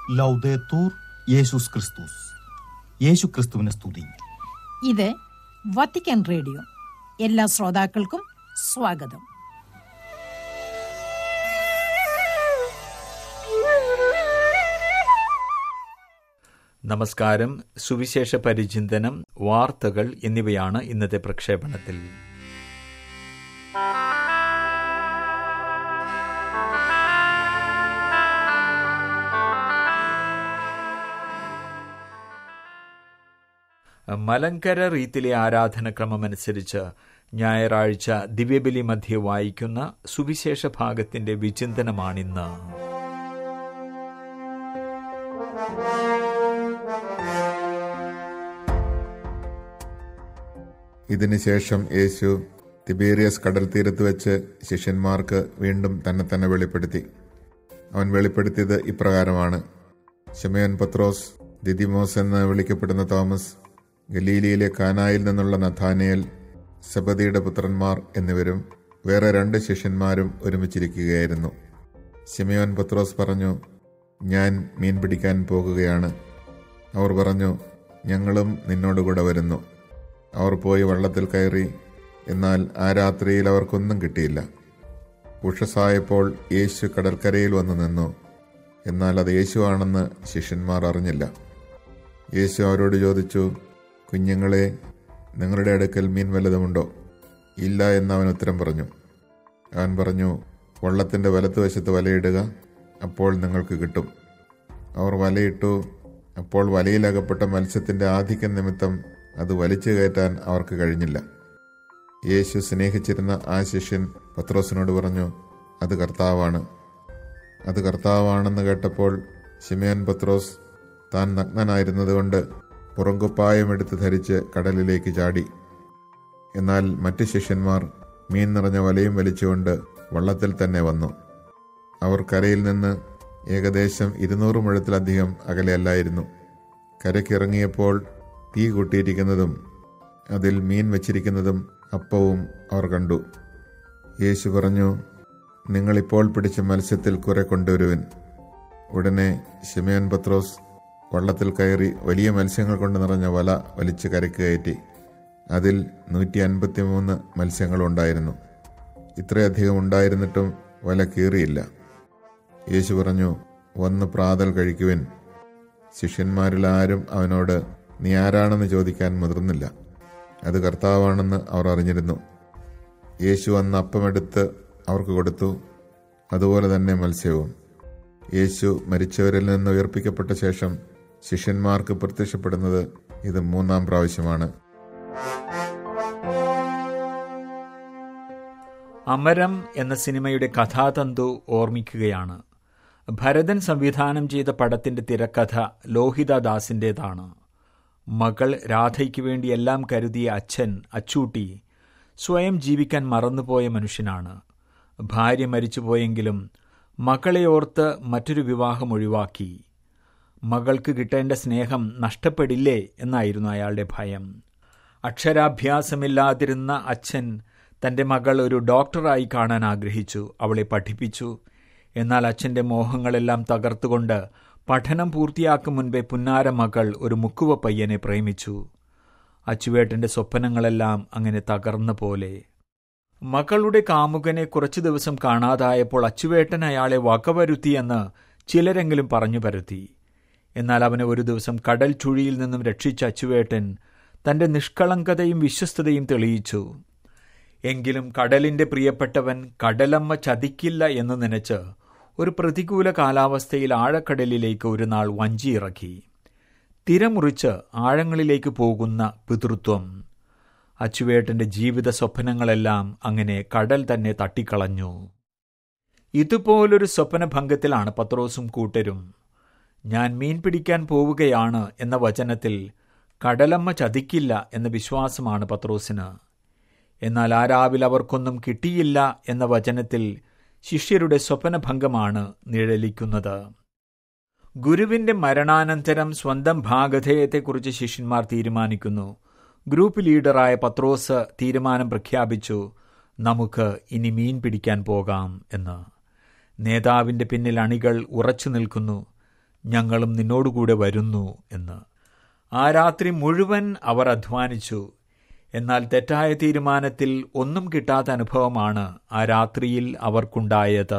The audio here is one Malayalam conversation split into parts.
ലൗദേത്തൂർ യേശുസ് ക്രിസ്തുസ് യേശു ക്രിസ്തുവിനെ സ്തുതി ഇത് വത്തിക്കാൻ റേഡിയോ എല്ലാ ശ്രോതാക്കൾക്കും സ്വാഗതം നമസ്കാരം സുവിശേഷ പരിചിന്തനം വാർത്തകൾ എന്നിവയാണ് ഇന്നത്തെ പ്രക്ഷേപണത്തിൽ മലങ്കര റീത്തിലെ ആരാധനക്രമമനുസരിച്ച് ഞായറാഴ്ച ദിവ്യബലി മധ്യ വായിക്കുന്ന സുവിശേഷ ഭാഗത്തിന്റെ വിചിന്തനമാണിന്ന് ഇതിനുശേഷം യേശു തിബേരിയസ് കടൽ തീരത്ത് വെച്ച് ശിഷ്യന്മാർക്ക് വീണ്ടും തന്നെ തന്നെ വെളിപ്പെടുത്തി അവൻ വെളിപ്പെടുത്തിയത് ഇപ്രകാരമാണ് ഷമയോൻ പത്രോസ് ദിദിമോസ് എന്ന് വിളിക്കപ്പെടുന്ന തോമസ് ഗലീലിയിലെ കാനായിൽ നിന്നുള്ള നഥാനയേൽ സബദിയുടെ പുത്രന്മാർ എന്നിവരും വേറെ രണ്ട് ശിഷ്യന്മാരും ഒരുമിച്ചിരിക്കുകയായിരുന്നു ഷിമയോൻ പത്രോസ് പറഞ്ഞു ഞാൻ മീൻ പിടിക്കാൻ പോകുകയാണ് അവർ പറഞ്ഞു ഞങ്ങളും നിന്നോടുകൂടെ വരുന്നു അവർ പോയി വള്ളത്തിൽ കയറി എന്നാൽ ആ രാത്രിയിൽ അവർക്കൊന്നും കിട്ടിയില്ല ഉഷസായപ്പോൾ യേശു കടൽക്കരയിൽ വന്നു നിന്നു എന്നാൽ അത് യേശുവാണെന്ന് ശിഷ്യന്മാർ അറിഞ്ഞില്ല യേശു അവരോട് ചോദിച്ചു കുഞ്ഞുങ്ങളെ നിങ്ങളുടെ അടുക്കൽ മീൻ വല്ലതുമുണ്ടോ ഇല്ല എന്ന് അവൻ ഉത്തരം പറഞ്ഞു അവൻ പറഞ്ഞു വള്ളത്തിൻ്റെ വലത്തുവശത്ത് വലയിടുക അപ്പോൾ നിങ്ങൾക്ക് കിട്ടും അവർ വലയിട്ടു അപ്പോൾ വലയിലകപ്പെട്ട മത്സ്യത്തിൻ്റെ ആധിക്യം നിമിത്തം അത് വലിച്ചു കയറ്റാൻ അവർക്ക് കഴിഞ്ഞില്ല യേശു സ്നേഹിച്ചിരുന്ന ആ ശിഷ്യൻ പത്രോസിനോട് പറഞ്ഞു അത് കർത്താവാണ് അത് കർത്താവാണെന്ന് കേട്ടപ്പോൾ ഷിമയോൻ പത്രോസ് താൻ നഗ്നനായിരുന്നതുകൊണ്ട് പുറങ്കുപ്പായം എടുത്ത് ധരിച്ച് കടലിലേക്ക് ചാടി എന്നാൽ മറ്റ് ശിഷ്യന്മാർ മീൻ നിറഞ്ഞ വലയും വലിച്ചുകൊണ്ട് വള്ളത്തിൽ തന്നെ വന്നു അവർ കരയിൽ നിന്ന് ഏകദേശം ഇരുന്നൂറ് മുഴത്തിലധികം അകലെയല്ലായിരുന്നു കരയ്ക്കിറങ്ങിയപ്പോൾ തീ കൂട്ടിയിരിക്കുന്നതും അതിൽ മീൻ വച്ചിരിക്കുന്നതും അപ്പവും അവർ കണ്ടു യേശു പറഞ്ഞു നിങ്ങളിപ്പോൾ പിടിച്ച മത്സ്യത്തിൽ കുറെ കൊണ്ടുവരുവിൻ ഉടനെ ഷിമയോൻ പത്രോസ് വള്ളത്തിൽ കയറി വലിയ മത്സ്യങ്ങൾ കൊണ്ട് നിറഞ്ഞ വല വലിച്ച് കരയ്ക്ക് കയറ്റി അതിൽ നൂറ്റി അൻപത്തി മൂന്ന് മത്സ്യങ്ങളുണ്ടായിരുന്നു ഇത്രയധികം ഉണ്ടായിരുന്നിട്ടും വല കീറിയില്ല യേശു പറഞ്ഞു വന്ന് പ്രാതൽ കഴിക്കുവിൻ ശിഷ്യന്മാരിൽ ആരും അവനോട് നീ ആരാണെന്ന് ചോദിക്കാൻ മുതിർന്നില്ല അത് കർത്താവാണെന്ന് അവർ അറിഞ്ഞിരുന്നു യേശു അന്ന് അപ്പമെടുത്ത് അവർക്ക് കൊടുത്തു അതുപോലെ തന്നെ മത്സ്യവും യേശു മരിച്ചവരിൽ നിന്ന് ഉയർപ്പിക്കപ്പെട്ട ശേഷം ശിഷ്യന്മാർക്ക് പ്രത്യക്ഷപ്പെടുന്നത് ഇത് മൂന്നാം പ്രാവശ്യമാണ് അമരം എന്ന സിനിമയുടെ കഥാതന്തു ഓർമ്മിക്കുകയാണ് ഭരതൻ സംവിധാനം ചെയ്ത പടത്തിന്റെ തിരക്കഥ ലോഹിതദാസിൻ്റെതാണ് മകൾ രാധയ്ക്ക് വേണ്ടി എല്ലാം കരുതിയ അച്ഛൻ അച്ചൂട്ടി സ്വയം ജീവിക്കാൻ മറന്നുപോയ മനുഷ്യനാണ് ഭാര്യ മരിച്ചുപോയെങ്കിലും മകളെ ഓർത്ത് മറ്റൊരു വിവാഹം ഒഴിവാക്കി മകൾക്ക് കിട്ടേണ്ട സ്നേഹം നഷ്ടപ്പെടില്ലേ എന്നായിരുന്നു അയാളുടെ ഭയം അക്ഷരാഭ്യാസമില്ലാതിരുന്ന അച്ഛൻ തൻ്റെ മകൾ ഒരു ഡോക്ടറായി കാണാൻ ആഗ്രഹിച്ചു അവളെ പഠിപ്പിച്ചു എന്നാൽ അച്ഛൻ്റെ മോഹങ്ങളെല്ലാം തകർത്തുകൊണ്ട് പഠനം പൂർത്തിയാക്കും മുൻപേ പുന്നാര മകൾ ഒരു മുക്കുവ പയ്യനെ പ്രേമിച്ചു അച്ചുവേട്ടൻ്റെ സ്വപ്നങ്ങളെല്ലാം അങ്ങനെ തകർന്ന പോലെ മകളുടെ കാമുകനെ കുറച്ചു ദിവസം കാണാതായപ്പോൾ അച്ചുവേട്ടൻ അയാളെ വകവരുത്തിയെന്ന് ചിലരെങ്കിലും പറഞ്ഞു പരത്തി എന്നാൽ അവനെ ഒരു ദിവസം കടൽ ചുഴിയിൽ നിന്നും രക്ഷിച്ച അച്ചുവേട്ടൻ തന്റെ നിഷ്കളങ്കതയും വിശ്വസ്തതയും തെളിയിച്ചു എങ്കിലും കടലിന്റെ പ്രിയപ്പെട്ടവൻ കടലമ്മ ചതിക്കില്ല എന്ന് നനച്ച് ഒരു പ്രതികൂല കാലാവസ്ഥയിൽ ആഴക്കടലിലേക്ക് ഒരു നാൾ വഞ്ചിയിറക്കി തിരമുറിച്ച് ആഴങ്ങളിലേക്ക് പോകുന്ന പിതൃത്വം അച്ചുവേട്ടന്റെ ജീവിത സ്വപ്നങ്ങളെല്ലാം അങ്ങനെ കടൽ തന്നെ തട്ടിക്കളഞ്ഞു ഇതുപോലൊരു സ്വപ്നഭംഗത്തിലാണ് പത്രോസും കൂട്ടരും ഞാൻ മീൻ പിടിക്കാൻ പോവുകയാണ് എന്ന വചനത്തിൽ കടലമ്മ ചതിക്കില്ല എന്ന വിശ്വാസമാണ് പത്രോസിന് എന്നാൽ ആ രാവിലെ അവർക്കൊന്നും കിട്ടിയില്ല എന്ന വചനത്തിൽ ശിഷ്യരുടെ സ്വപ്നഭംഗമാണ് നിഴലിക്കുന്നത് ഗുരുവിന്റെ മരണാനന്തരം സ്വന്തം ഭാഗധേയത്തെക്കുറിച്ച് ശിഷ്യന്മാർ തീരുമാനിക്കുന്നു ഗ്രൂപ്പ് ലീഡറായ പത്രോസ് തീരുമാനം പ്രഖ്യാപിച്ചു നമുക്ക് ഇനി മീൻ പിടിക്കാൻ പോകാം എന്ന് നേതാവിന്റെ പിന്നിൽ അണികൾ ഉറച്ചു നിൽക്കുന്നു ഞങ്ങളും നിന്നോടുകൂടെ വരുന്നു എന്ന് ആ രാത്രി മുഴുവൻ അവർ അധ്വാനിച്ചു എന്നാൽ തെറ്റായ തീരുമാനത്തിൽ ഒന്നും കിട്ടാത്ത അനുഭവമാണ് ആ രാത്രിയിൽ അവർക്കുണ്ടായത്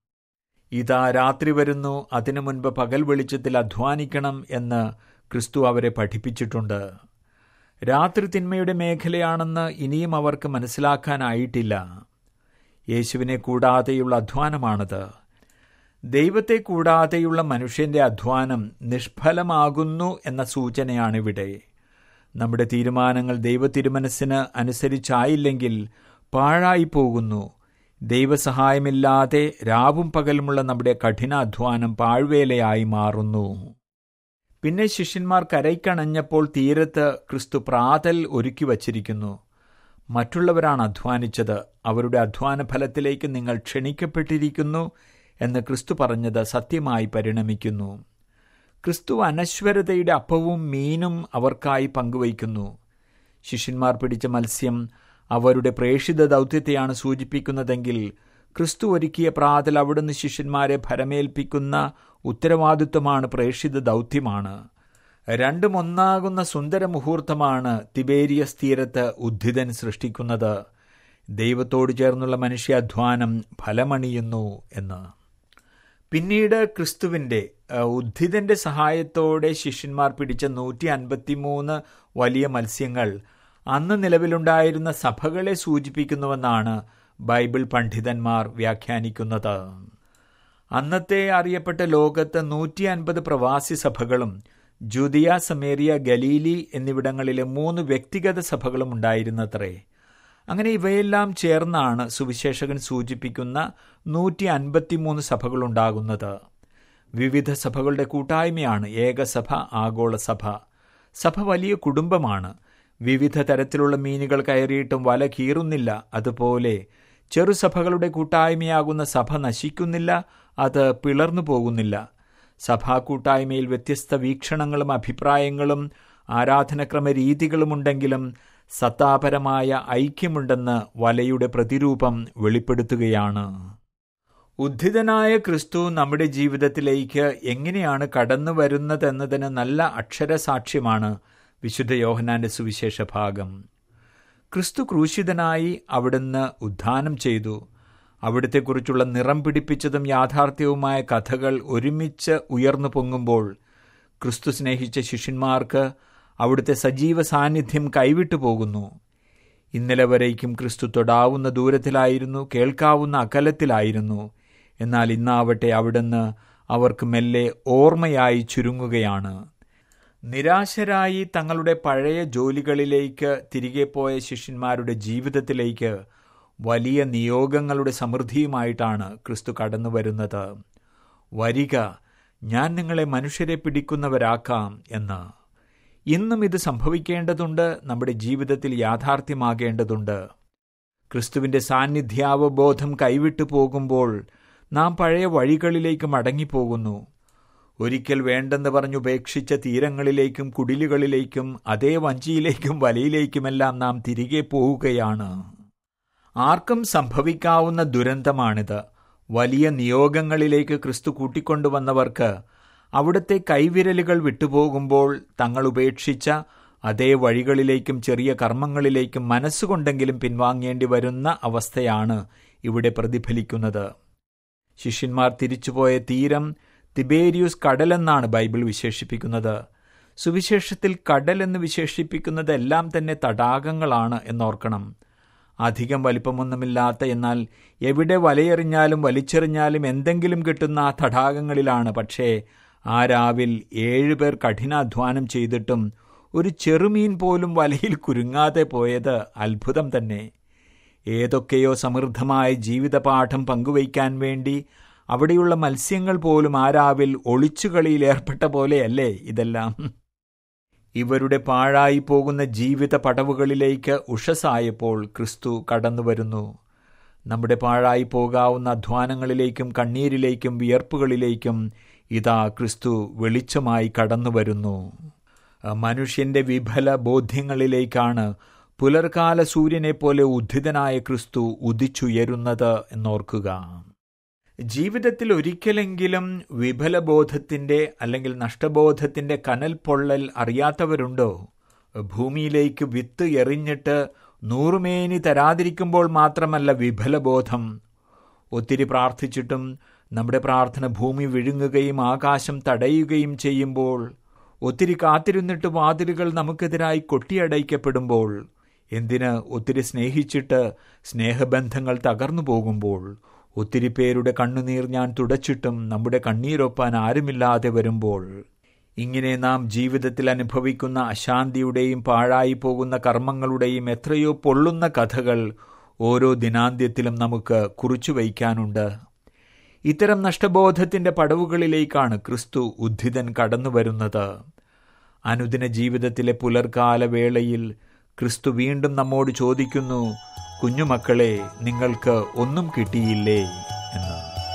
ഇതാ രാത്രി വരുന്നു അതിനു മുൻപ് പകൽ വെളിച്ചത്തിൽ അധ്വാനിക്കണം എന്ന് ക്രിസ്തു അവരെ പഠിപ്പിച്ചിട്ടുണ്ട് രാത്രി തിന്മയുടെ മേഖലയാണെന്ന് ഇനിയും അവർക്ക് മനസ്സിലാക്കാനായിട്ടില്ല യേശുവിനെ കൂടാതെയുള്ള അധ്വാനമാണത് ദൈവത്തെ കൂടാതെയുള്ള മനുഷ്യന്റെ അധ്വാനം നിഷ്ഫലമാകുന്നു എന്ന സൂചനയാണിവിടെ നമ്മുടെ തീരുമാനങ്ങൾ ദൈവ തിരുമനസ്സിന് അനുസരിച്ചായില്ലെങ്കിൽ പാഴായി പോകുന്നു ദൈവസഹായമില്ലാതെ രാവും പകലുമുള്ള നമ്മുടെ കഠിനാധ്വാനം പാഴ്വേലയായി മാറുന്നു പിന്നെ ശിഷ്യന്മാർ കരയ്ക്കണഞ്ഞപ്പോൾ തീരത്ത് ക്രിസ്തു പ്രാതൽ ഒരുക്കി വച്ചിരിക്കുന്നു മറ്റുള്ളവരാണ് അധ്വാനിച്ചത് അവരുടെ അധ്വാന ഫലത്തിലേക്ക് നിങ്ങൾ ക്ഷണിക്കപ്പെട്ടിരിക്കുന്നു എന്ന് ക്രിസ്തു പറഞ്ഞത് സത്യമായി പരിണമിക്കുന്നു ക്രിസ്തു അനശ്വരതയുടെ അപ്പവും മീനും അവർക്കായി പങ്കുവയ്ക്കുന്നു ശിഷ്യന്മാർ പിടിച്ച മത്സ്യം അവരുടെ പ്രേഷിത ദൗത്യത്തെയാണ് സൂചിപ്പിക്കുന്നതെങ്കിൽ ക്രിസ്തു ഒരുക്കിയ പ്രാതൽ അവിടുന്ന് ശിഷ്യന്മാരെ ഭരമേൽപ്പിക്കുന്ന ഉത്തരവാദിത്വമാണ് പ്രേഷിത ദൗത്യമാണ് രണ്ടും ഒന്നാകുന്ന സുന്ദര മുഹൂർത്തമാണ് തിബേരിയസ് തീരത്ത് ഉദ്ധിതൻ സൃഷ്ടിക്കുന്നത് ദൈവത്തോട് ചേർന്നുള്ള മനുഷ്യാധ്വാനം ഫലമണിയുന്നു എന്ന് പിന്നീട് ക്രിസ്തുവിന്റെ ഉദ്ധിതന്റെ സഹായത്തോടെ ശിഷ്യന്മാർ പിടിച്ച നൂറ്റി അൻപത്തിമൂന്ന് വലിയ മത്സ്യങ്ങൾ അന്ന് നിലവിലുണ്ടായിരുന്ന സഭകളെ സൂചിപ്പിക്കുന്നുവെന്നാണ് ബൈബിൾ പണ്ഡിതന്മാർ വ്യാഖ്യാനിക്കുന്നത് അന്നത്തെ അറിയപ്പെട്ട ലോകത്ത് നൂറ്റി അൻപത് പ്രവാസി സഭകളും ജുദിയ സമേറിയ ഗലീലി എന്നിവിടങ്ങളിലെ മൂന്ന് വ്യക്തിഗത സഭകളും ഉണ്ടായിരുന്നത്രേ അങ്ങനെ ഇവയെല്ലാം ചേർന്നാണ് സുവിശേഷകൻ സൂചിപ്പിക്കുന്ന നൂറ്റി അൻപത്തിമൂന്ന് സഭകളുണ്ടാകുന്നത് വിവിധ സഭകളുടെ കൂട്ടായ്മയാണ് ഏകസഭ ആഗോള സഭ സഭ വലിയ കുടുംബമാണ് വിവിധ തരത്തിലുള്ള മീനുകൾ കയറിയിട്ടും വല കീറുന്നില്ല അതുപോലെ ചെറുസഭകളുടെ കൂട്ടായ്മയാകുന്ന സഭ നശിക്കുന്നില്ല അത് പിളർന്നു പോകുന്നില്ല സഭാ കൂട്ടായ്മയിൽ വ്യത്യസ്ത വീക്ഷണങ്ങളും അഭിപ്രായങ്ങളും ആരാധനക്രമ രീതികളുമുണ്ടെങ്കിലും സത്താപരമായ ഐക്യമുണ്ടെന്ന് വലയുടെ പ്രതിരൂപം വെളിപ്പെടുത്തുകയാണ് ഉദ്ധിതനായ ക്രിസ്തു നമ്മുടെ ജീവിതത്തിലേക്ക് എങ്ങനെയാണ് കടന്നു വരുന്നതെന്നതിന് നല്ല അക്ഷരസാക്ഷ്യമാണ് വിശുദ്ധ യോഹനാന്റെ സുവിശേഷ ഭാഗം ക്രിസ്തു ക്രൂശിതനായി അവിടുന്ന് ഉദ്ധാനം ചെയ്തു അവിടത്തെക്കുറിച്ചുള്ള നിറം പിടിപ്പിച്ചതും യാഥാർത്ഥ്യവുമായ കഥകൾ ഒരുമിച്ച് ഉയർന്നു പൊങ്ങുമ്പോൾ ക്രിസ്തു സ്നേഹിച്ച ശിഷ്യന്മാർക്ക് അവിടുത്തെ സജീവ സാന്നിധ്യം കൈവിട്ടു പോകുന്നു ഇന്നലെ വരേക്കും ക്രിസ്തു തൊടാവുന്ന ദൂരത്തിലായിരുന്നു കേൾക്കാവുന്ന അകലത്തിലായിരുന്നു എന്നാൽ ഇന്നാവട്ടെ അവിടുന്ന് അവർക്ക് മെല്ലെ ഓർമ്മയായി ചുരുങ്ങുകയാണ് നിരാശരായി തങ്ങളുടെ പഴയ ജോലികളിലേക്ക് തിരികെ പോയ ശിഷ്യന്മാരുടെ ജീവിതത്തിലേക്ക് വലിയ നിയോഗങ്ങളുടെ സമൃദ്ധിയുമായിട്ടാണ് ക്രിസ്തു കടന്നു വരുന്നത് വരിക ഞാൻ നിങ്ങളെ മനുഷ്യരെ പിടിക്കുന്നവരാക്കാം എന്ന് ഇന്നും ഇത് സംഭവിക്കേണ്ടതുണ്ട് നമ്മുടെ ജീവിതത്തിൽ യാഥാർത്ഥ്യമാകേണ്ടതുണ്ട് ക്രിസ്തുവിന്റെ സാന്നിധ്യാവബോധം കൈവിട്ടു പോകുമ്പോൾ നാം പഴയ വഴികളിലേക്ക് മടങ്ങിപ്പോകുന്നു ഒരിക്കൽ വേണ്ടെന്ന് പറഞ്ഞുപേക്ഷിച്ച തീരങ്ങളിലേക്കും കുടിലുകളിലേക്കും അതേ വഞ്ചിയിലേക്കും വലയിലേക്കുമെല്ലാം നാം തിരികെ പോവുകയാണ് ആർക്കും സംഭവിക്കാവുന്ന ദുരന്തമാണിത് വലിയ നിയോഗങ്ങളിലേക്ക് ക്രിസ്തു കൂട്ടിക്കൊണ്ടുവന്നവർക്ക് അവിടുത്തെ കൈവിരലുകൾ വിട്ടുപോകുമ്പോൾ തങ്ങൾ ഉപേക്ഷിച്ച അതേ വഴികളിലേക്കും ചെറിയ കർമ്മങ്ങളിലേക്കും മനസ്സുകൊണ്ടെങ്കിലും പിൻവാങ്ങേണ്ടി വരുന്ന അവസ്ഥയാണ് ഇവിടെ പ്രതിഫലിക്കുന്നത് ശിഷ്യന്മാർ തിരിച്ചുപോയ തീരം തിബേരിയൂസ് കടലെന്നാണ് ബൈബിൾ വിശേഷിപ്പിക്കുന്നത് സുവിശേഷത്തിൽ കടൽ എന്ന് വിശേഷിപ്പിക്കുന്നതെല്ലാം തന്നെ തടാകങ്ങളാണ് എന്നോർക്കണം അധികം വലിപ്പമൊന്നുമില്ലാത്ത എന്നാൽ എവിടെ വലയെറിഞ്ഞാലും വലിച്ചെറിഞ്ഞാലും എന്തെങ്കിലും കിട്ടുന്ന ആ തടാകങ്ങളിലാണ് പക്ഷേ ആ രാവിൽ ഏഴുപേർ കഠിനാധ്വാനം ചെയ്തിട്ടും ഒരു ചെറുമീൻ പോലും വലയിൽ കുരുങ്ങാതെ പോയത് അത്ഭുതം തന്നെ ഏതൊക്കെയോ സമൃദ്ധമായ ജീവിതപാഠം പങ്കുവയ്ക്കാൻ വേണ്ടി അവിടെയുള്ള മത്സ്യങ്ങൾ പോലും ആ രാവിൽ ഒളിച്ചുകളിയിൽ ഏർപ്പെട്ട പോലെയല്ലേ ഇതെല്ലാം ഇവരുടെ പാഴായി പോകുന്ന ജീവിത പടവുകളിലേക്ക് ഉഷസായപ്പോൾ ക്രിസ്തു കടന്നുവരുന്നു നമ്മുടെ പാഴായി പോകാവുന്ന അധ്വാനങ്ങളിലേക്കും കണ്ണീരിലേക്കും വിയർപ്പുകളിലേക്കും ഇതാ ക്രിസ്തു വെളിച്ചമായി കടന്നുവരുന്നു മനുഷ്യന്റെ വിഫല ബോധ്യങ്ങളിലേക്കാണ് പുലർകാല സൂര്യനെ പോലെ ഉദ്ധിതനായ ക്രിസ്തു ഉദിച്ചുയരുന്നത് എന്നോർക്കുക ജീവിതത്തിൽ ഒരിക്കലെങ്കിലും വിഫലബോധത്തിന്റെ അല്ലെങ്കിൽ നഷ്ടബോധത്തിന്റെ കനൽ പൊള്ളൽ അറിയാത്തവരുണ്ടോ ഭൂമിയിലേക്ക് വിത്ത് എറിഞ്ഞിട്ട് നൂറുമേനി തരാതിരിക്കുമ്പോൾ മാത്രമല്ല വിഫലബോധം ഒത്തിരി പ്രാർത്ഥിച്ചിട്ടും നമ്മുടെ പ്രാർത്ഥന ഭൂമി വിഴുങ്ങുകയും ആകാശം തടയുകയും ചെയ്യുമ്പോൾ ഒത്തിരി കാത്തിരുന്നിട്ട് വാതിലുകൾ നമുക്കെതിരായി കൊട്ടിയടയ്ക്കപ്പെടുമ്പോൾ എന്തിന് ഒത്തിരി സ്നേഹിച്ചിട്ട് സ്നേഹബന്ധങ്ങൾ തകർന്നു പോകുമ്പോൾ ഒത്തിരി പേരുടെ കണ്ണുനീർ ഞാൻ തുടച്ചിട്ടും നമ്മുടെ കണ്ണീരൊപ്പാൻ ആരുമില്ലാതെ വരുമ്പോൾ ഇങ്ങനെ നാം ജീവിതത്തിൽ അനുഭവിക്കുന്ന അശാന്തിയുടെയും പാഴായി പോകുന്ന കർമ്മങ്ങളുടെയും എത്രയോ പൊള്ളുന്ന കഥകൾ ഓരോ ദിനാന്ത്യത്തിലും നമുക്ക് കുറിച്ചു വയ്ക്കാനുണ്ട് ഇത്തരം നഷ്ടബോധത്തിന്റെ പടവുകളിലേക്കാണ് ക്രിസ്തു ഉദ്ധിതൻ കടന്നു വരുന്നത് അനുദിന ജീവിതത്തിലെ പുലർകാല വേളയിൽ ക്രിസ്തു വീണ്ടും നമ്മോട് ചോദിക്കുന്നു കുഞ്ഞുമക്കളെ നിങ്ങൾക്ക് ഒന്നും കിട്ടിയില്ലേ എന്ന്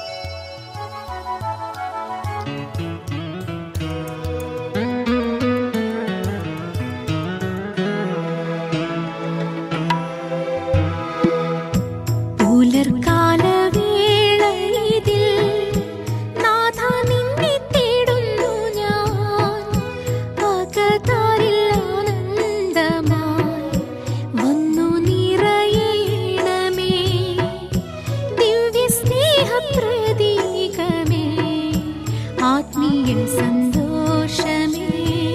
പുലർക്കാലവേളയിതിൽ നാഥ നിന്നെ തേടുന്നു ഞാൻ പകതാരിൽ ആനന്ദമായി വന്നു നിറയണമേ ദിവ്യ സ്നേഹപ്രതീകമേ ആത്മീയ സന്തോഷമേ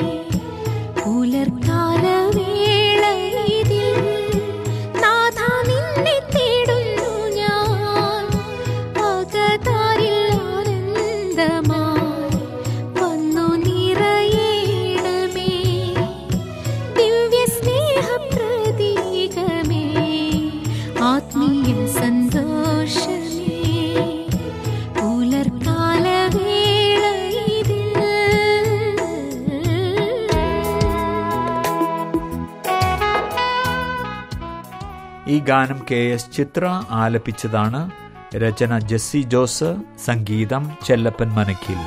പുലർക്കാലവേളയിതിൽ നാഥ നിന്നെ തേടുന്നു ഞാൻ പകതാരിൽ ആനന്ദമായി വന്നു നിറയണമേ ദിവ്യ സ്നേഹപ്രതീകമേ ആത്മീയ സന്തോഷമേ ഈ ഗാനം കെ എസ് ചിത്ര ആലപിച്ചതാണ് രചന ജെസ്സി ജോസ് സംഗീതം ചെല്ലപ്പൻ മനക്കിൽ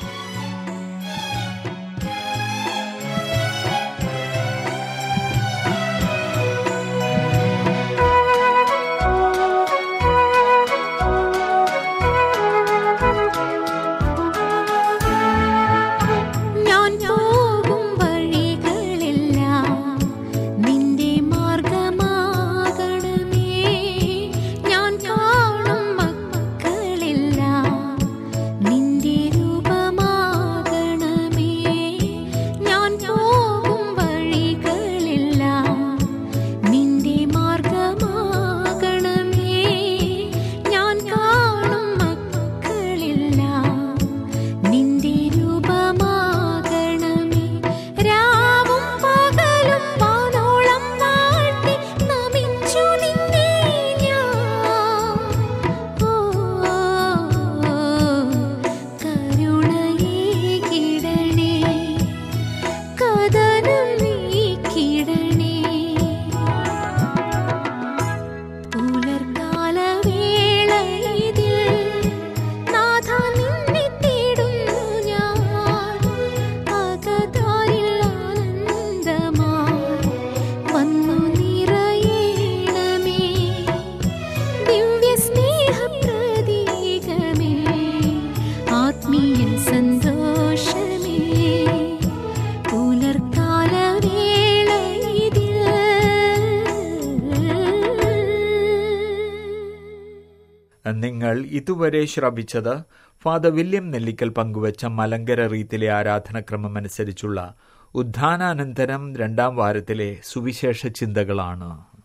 ഞാൻ പോകും വഴികളെല്ലാം നിന്റെ മാർഗമാകണമേ ഞാൻ കാണും മക്കളെല്ലാം നിന്റെ രൂപമാകണമേ ഞാൻ പോകും വഴികളെല്ലാം നിന്റെ മാർഗമാകണമേ ഞാൻ കാണും മക്കളെല്ലാം നിന്റെ രൂപമാകണമേ രാവും പകലും വാനോളം വാഴ്ത്തി നമിച്ചു നിന്നെ ഞാൻ ഓ കരുണയേകിടണേ കഥനം നീക്കിടണേ പുലർക്കാലവേളയിതിൽ നാഥ നിന്നെ തേടുന്നു ഞാൻ അകതാരിൽ ആനന്ദമായി വന്നു നിറയണമേ ദിവ്യ സ്നേഹപ്രതീകമേ ആത്മീയ സന്തോഷമേ പുലർക്കാലവേളയിതിൽ നിങ്ങൾ ഇതുവരെ ശ്രവിച്ചത് ഫാദർ വില്യം നെല്ലിക്കൽ പങ്കുവച്ച മലങ്കര റീത്തിലെ ആരാധനക്രമമനുസരിച്ചുള്ള ഉദ്ധാനാനന്തരം രണ്ടാം വാരത്തിലെ സുവിശേഷ ചിന്തകളാണ്